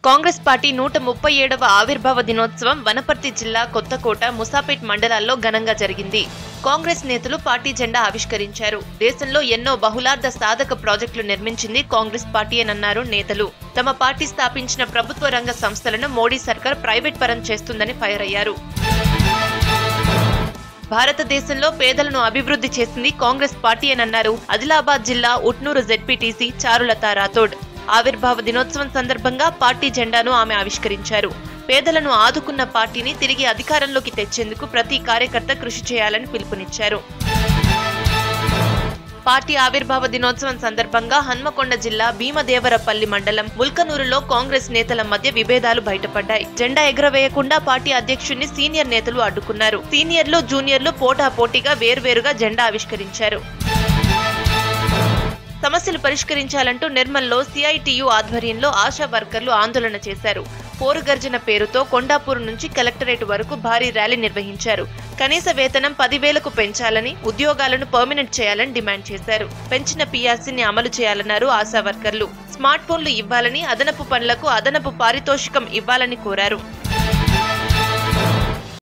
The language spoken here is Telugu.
కాంగ్రెస్ పార్టీ నూట ముప్పై ఏడవ ఆవిర్భావ దినోత్సవం వనపర్తి జిల్లా కొత్తకోట ముసాపేట్ మండలాల్లో ఘనంగా జరిగింది కాంగ్రెస్ నేతలు పార్టీ జెండా ఆవిష్కరించారు దేశంలో ఎన్నో బహుళార్థ సాధక ప్రాజెక్టులు నిర్మించింది కాంగ్రెస్ పార్టీ అన్నారు నేతలు తమ పార్టీ స్థాపించిన ప్రభుత్వ రంగ సంస్థలను మోడీ సర్కార్ ప్రైవేట్ పరం చేస్తుందని ఫైర్ అయ్యారు భారతదేశంలో పేదలను అభివృద్ధి చేసింది కాంగ్రెస్ పార్టీ అని అన్నారు ఆదిలాబాద్ జిల్లా ఉట్నూరు జెడ్పీటీసీ చారులత రాథోడ్ ఆవిర్భావ దినోత్సవం సందర్భంగా పార్టీ జెండాను ఆమె ఆవిష్కరించారు పేదలను ఆదుకున్న పార్టీని తిరిగి అధికారంలోకి తెచ్చేందుకు ప్రతి కార్యకర్త కృషి చేయాలని పిలుపునిచ్చారు పార్టీ ఆవిర్భావ దినోత్సవం సందర్భంగా హన్మకొండ జిల్లా భీమదేవరపల్లి మండలం ముల్కనూరులో కాంగ్రెస్ నేతల మధ్య విభేదాలు బయటపడ్డాయి జెండా ఎగరవేయకుండా పార్టీ అధ్యక్షుడిని సీనియర్ నేతలు అడ్డుకున్నారు సీనియర్లు జూనియర్లు పోటాపోటీగా వేర్వేరుగా జెండా ఆవిష్కరించారు సమస్యలు పరిష్కరించాలంటూ నిర్మల్లో సిఐటియు ఆధ్వర్యంలో ఆశా వర్కర్లు ఆందోళన చేశారు పోరుగర్జన పేరుతో కొండాపూర్ నుంచి కలెక్టరేట్ వరకు భారీ ర్యాలీ నిర్వహించారు కనీస వేతనం పదివేలకు పెంచాలని ఉద్యోగాలను పర్మనెంట్ చేయాలని డిమాండ్ చేశారు పెంచిన పిఆర్సీని అమలు చేయాలన్నారు ఆశా వర్కర్లు స్మార్ట్ ఫోన్లు ఇవ్వాలని అదనపు పనులకు అదనపు పారితోషికం ఇవ్వాలని కోరారు